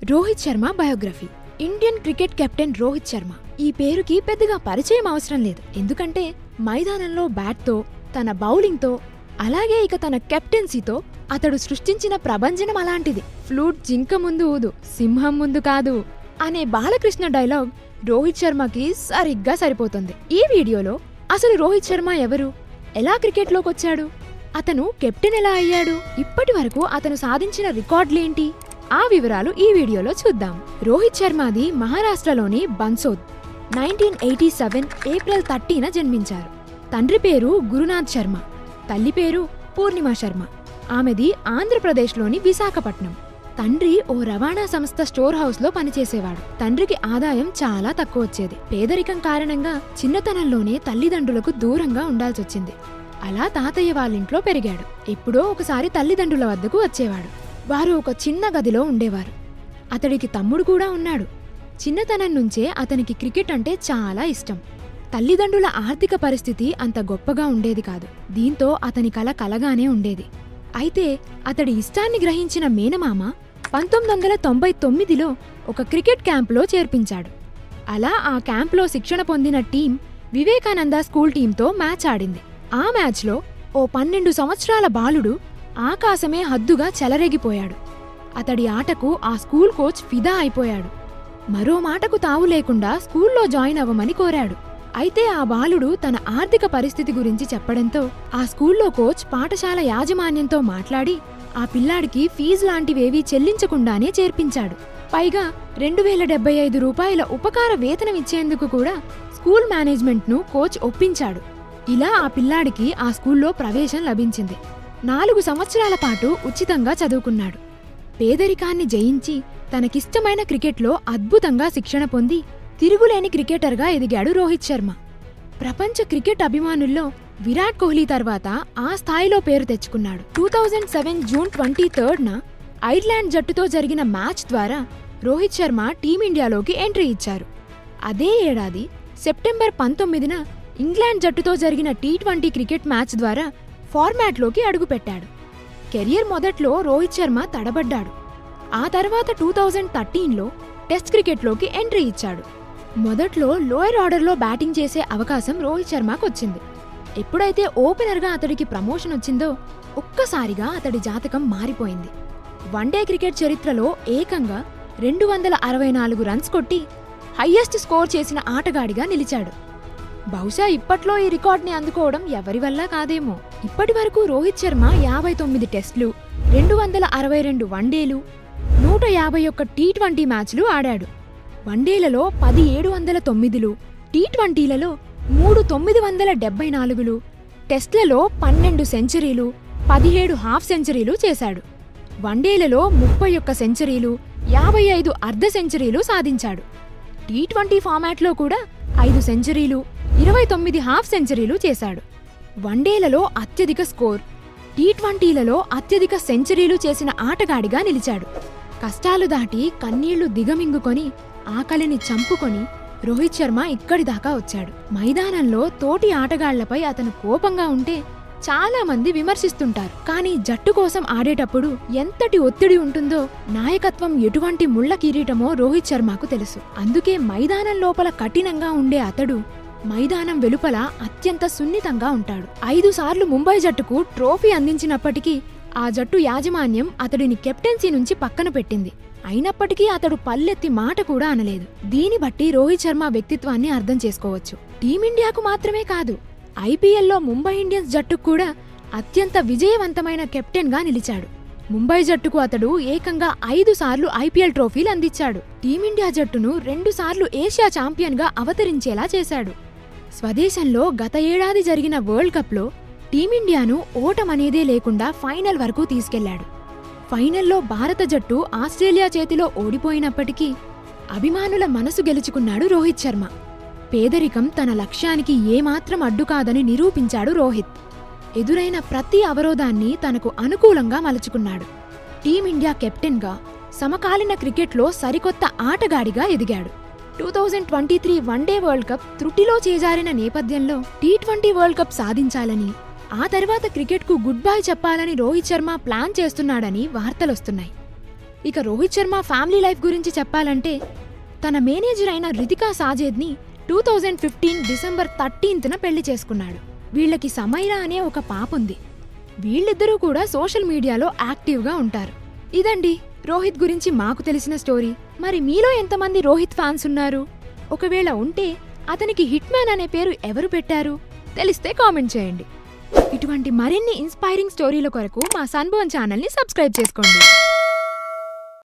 Rohit Sharma biography Indian cricket captain Rohit Sharma ఈ పేరుకి పెద్దగా పరిచయం అవసరం లేదు ఎందుకంటే మైదానంలో బ్యాట్తో తన బౌలింగ్తో అలాగే ఇక తన కెప్టెన్సీతో అతడు సృష్టించిన ప్రభంజనం అలాంటిది ఫ్లూట్ జింక ముందు ఊదు సింహం ముందు కాదు అనే బాలకృష్ణ డైలాగ్ రోహిత్ శర్మకి సరిగ్గా సరిపోతుంది ఈ వీడియోలో అసలు రోహిత్ శర్మ ఎవరు ఎలా క్రికెట్లోకి వచ్చాడు అతను కెప్టెన్ ఎలా అయ్యాడు ఇప్పటి వరకు అతను సాధించిన రికార్డులేంటి ఆ వివరాలు ఈ వీడియోలో చూద్దాం రోహిత్ శర్మది మహారాష్ట్రలోని Bansod nineteen eighty seven April థర్టీన జన్మించారు తండ్రి పేరు గురునాథ్ శర్మ తల్లి పేరు పూర్ణిమ శర్మ ఆమెది ఆంధ్రప్రదేశ్లోని విశాఖపట్నం తండ్రి ఓ రవాణా సంస్థ స్టోర్ హౌస్లో పనిచేసేవాడు తండ్రికి ఆదాయం చాలా తక్కువ వచ్చేది పేదరికం కారణంగా చిన్నతనంలోనే తల్లిదండ్రులకు దూరంగా ఉండాల్సొచ్చింది అలా తాతయ్య వాళ్ళింట్లో పెరిగాడు ఎప్పుడో ఒకసారి తల్లిదండ్రుల వద్దకు వచ్చేవాడు వారు ఒక చిన్న గదిలో ఉండేవారు అతడికి తమ్ముడు కూడా ఉన్నాడు చిన్నతనం నుంచే అతనికి క్రికెట్ అంటే చాలా ఇష్టం తల్లిదండ్రుల ఆర్థిక పరిస్థితి అంత గొప్పగా ఉండేది కాదు దీంతో అతని కల కలగానే ఉండేది అయితే అతడి ఇష్టాన్ని గ్రహించిన మేనమామ పంతొమ్మిది వందల తొంభై తొమ్మిదిలో ఒక క్రికెట్ క్యాంపులో చేర్పించాడు అలా ఆ క్యాంప్లో శిక్షణ పొందిన టీం వివేకానంద స్కూల్ టీంతో మ్యాచ్ ఆడింది ఆ మ్యాచ్లో ఓ పన్నెండు సంవత్సరాల బాలుడు ఆకాశమే హద్దుగా చెలరేగిపోయాడు అతడి ఆటకు ఆ స్కూల్ కోచ్ ఫిదా అయిపోయాడు మరో మాటకు తావు లేకుండా స్కూల్లో జాయిన్ అవ్వమని కోరాడు అయితే ఆ బాలుడు తన ఆర్థిక పరిస్థితి గురించి చెప్పడంతో ఆ స్కూల్లో కోచ్ పాఠశాల యాజమాన్యంతో మాట్లాడి ఆ పిల్లాడికి ఫీజు లాంటివేవీ చెల్లించకుండానే చేర్పించాడు పైగా రెండు వేల డెబ్బై ఐదు రూపాయల ఉపకార వేతనం ఇచ్చేందుకు కూడా స్కూల్ మేనేజ్మెంట్ను కోచ్ ఒప్పించాడు ఇలా ఆ పిల్లాడికి ఆ స్కూల్లో ప్రవేశం లభించింది నాలుగు సంవత్సరాల పాటు ఉచితంగా చదువుకున్నాడు పేదరికాన్ని జయించి తనకిష్టమైన క్రికెట్లో అద్భుతంగా శిక్షణ పొంది తిరుగులేని క్రికెటర్గా ఎదిగాడు రోహిత్ శర్మ ప్రపంచ క్రికెట్ అభిమానుల్లో విరాట్ కోహ్లీ తర్వాత ఆ స్థాయిలో పేరు తెచ్చుకున్నాడు two thousand seven June twenty థర్డ్న ఐర్లాండ్ జట్టుతో జరిగిన మ్యాచ్ ద్వారా రోహిత్ శర్మ టీమిండియాలోకి ఎంట్రీ ఇచ్చారు అదే ఏడాది సెప్టెంబర్ పంతొమ్మిదిన ఇంగ్లాండ్ జట్టుతో జరిగిన టీ ట్వంటీ క్రికెట్ మ్యాచ్ ద్వారా ఫార్మాట్లోకి అడుగుపెట్టాడు కెరియర్ మొదట్లో రోహిత్ శర్మ తడబడ్డాడు ఆ తర్వాత టూ థౌజండ్ థర్టీన్లో టెస్ట్ క్రికెట్లోకి ఎంట్రీ ఇచ్చాడు మొదట్లో లోయర్ ఆర్డర్లో బ్యాటింగ్ చేసే అవకాశం రోహిత్ శర్మకు వచ్చింది ఎప్పుడైతే ఓపెనర్గా అతడికి ప్రమోషన్ వచ్చిందో ఒక్కసారిగా అతడి జాతకం మారిపోయింది వన్డే క్రికెట్ చరిత్రలో ఏకంగా రెండు వందల అరవై నాలుగు రన్స్ కొట్టి హయ్యెస్ట్ స్కోర్ చేసిన ఆటగాడిగా నిలిచాడు బహుశా ఇప్పట్లో ఈ రికార్డ్ని అందుకోవడం ఎవరి వల్ల కాదేమో ఇప్పటి వరకు రోహిత్ శర్మ యాభై తొమ్మిది టెస్టులు రెండు వందల అరవై రెండు వన్డేలు నూట యాభై ఒక్క టీ ట్వంటీ మ్యాచ్లు ఆడాడు వన్డేలలో పది ఏడు వందల తొమ్మిదిలు టీ ట్వంటీలలో మూడు తొమ్మిది వందల డెబ్బై నాలుగులు టెస్ట్లలో పన్నెండు సెంచరీలు పదిహేడు హాఫ్ సెంచరీలు చేశాడు వన్డేలలో ముప్పై ఒక్క సెంచరీలు యాభై ఐదు అర్ధ సెంచరీలు సాధించాడు టీ ట్వంటీ ఫార్మాట్లో కూడా ఐదు సెంచరీలు ఇరవై తొమ్మిది హాఫ్ సెంచరీలు చేశాడు వన్డేలలో అత్యధిక స్కోర్ టీ ట్వంటీలలో అత్యధిక సెంచరీలు చేసిన ఆటగాడిగా నిలిచాడు కష్టాలు దాటి కన్నీళ్లు దిగమింగుకొని ఆకలిని చంపుకొని రోహిత్ శర్మ ఇక్కడి దాకా వచ్చాడు మైదానంలో తోటి ఆటగాళ్లపై అతను కోపంగా ఉంటే చాలా మంది విమర్శిస్తుంటారు కానీ జట్టు కోసం ఆడేటప్పుడు ఎంతటి ఒత్తిడి ఉంటుందో నాయకత్వం ఎటువంటి ముళ్ళ కిరీటమో రోహిత్ శర్మకు తెలుసు అందుకే మైదానం లోపల కఠినంగా ఉండే అతడు మైదానం వెలుపల అత్యంత సున్నితంగా ఉంటాడు ఐదు సార్లు ముంబై జట్టుకు ట్రోఫీ అందించినప్పటికీ ఆ జట్టు యాజమాన్యం అతడిని కెప్టెన్సీ నుంచి పక్కన పెట్టింది అయినప్పటికీ అతడు పల్లెత్తి మాట కూడా అనలేదు దీని బట్టి రోహిత్ శర్మ వ్యక్తిత్వాన్ని అర్థం చేసుకోవచ్చు టీమిండియాకు మాత్రమే కాదు ఐపీఎల్లో ముంబై ఇండియన్స్ జట్టుకు కూడా అత్యంత విజయవంతమైన కెప్టెన్గా నిలిచాడు ముంబై జట్టుకు అతడు ఏకంగా ఐదు సార్లు ఐపీఎల్ ట్రోఫీలు అందించాడు టీమిండియా జట్టును రెండు సార్లు ఏషియా ఛాంపియన్గా అవతరించేలా చేశాడు స్వదేశంలో గత ఏడాది జరిగిన వరల్డ్ కప్లో టీమిండియాను ఓటమనేదే లేకుండా ఫైనల్ వరకు తీసుకెళ్లాడు ఫైనల్లో భారత జట్టు ఆస్ట్రేలియా చేతిలో ఓడిపోయినప్పటికీ అభిమానుల మనసు గెలుచుకున్నాడు రోహిత్ శర్మ పేదరికం తన లక్ష్యానికి ఏమాత్రం అడ్డు కాదని నిరూపించాడు రోహిత్ ఎదురైన ప్రతి అవరోధాన్ని తనకు అనుకూలంగా మలుచుకున్నాడు టీమిండియా కెప్టెన్గా సమకాలీన క్రికెట్లో సరికొత్త ఆటగాడిగా ఎదిగాడు two thousand twenty three one day world cup త్రుటిలో చేజారిన నేపథ్యంలో టీ ట్వంటీ వరల్డ్ కప్ సాధించాలని ఆ తర్వాత క్రికెట్కు గుడ్ బై చెప్పాలని రోహిత్ శర్మ ప్లాన్ చేస్తున్నాడని వార్తలొస్తున్నాయి ఇక రోహిత్ శర్మ ఫ్యామిలీ లైఫ్ గురించి చెప్పాలంటే తన మేనేజర్ అయిన రితికా సాజేద్ని టూ థౌజండ్ ఫిఫ్టీన్ డిసెంబర్ థర్టీన్త్న పెళ్లి చేసుకున్నాడు వీళ్ళకి సమైరా అనే ఒక పాప ఉంది వీళ్ళిద్దరూ కూడా సోషల్ మీడియాలో యాక్టివ్గా ఉంటారు ఇదండి రోహిత్ గురించి మాకు తెలిసిన స్టోరీ మరి మీలో ఎంతమంది రోహిత్ ఫ్యాన్స్ ఉన్నారు ఒకవేళ ఉంటే అతనికి హిట్ మ్యాన్ అనే పేరు ఎవరు పెట్టారు తెలిస్తే కామెంట్ చేయండి ఇటువంటి మరిన్ని ఇన్స్పైరింగ్ స్టోరీల కొరకు మా సన్బోన్ ఛానల్ని సబ్స్క్రైబ్ చేసుకోండి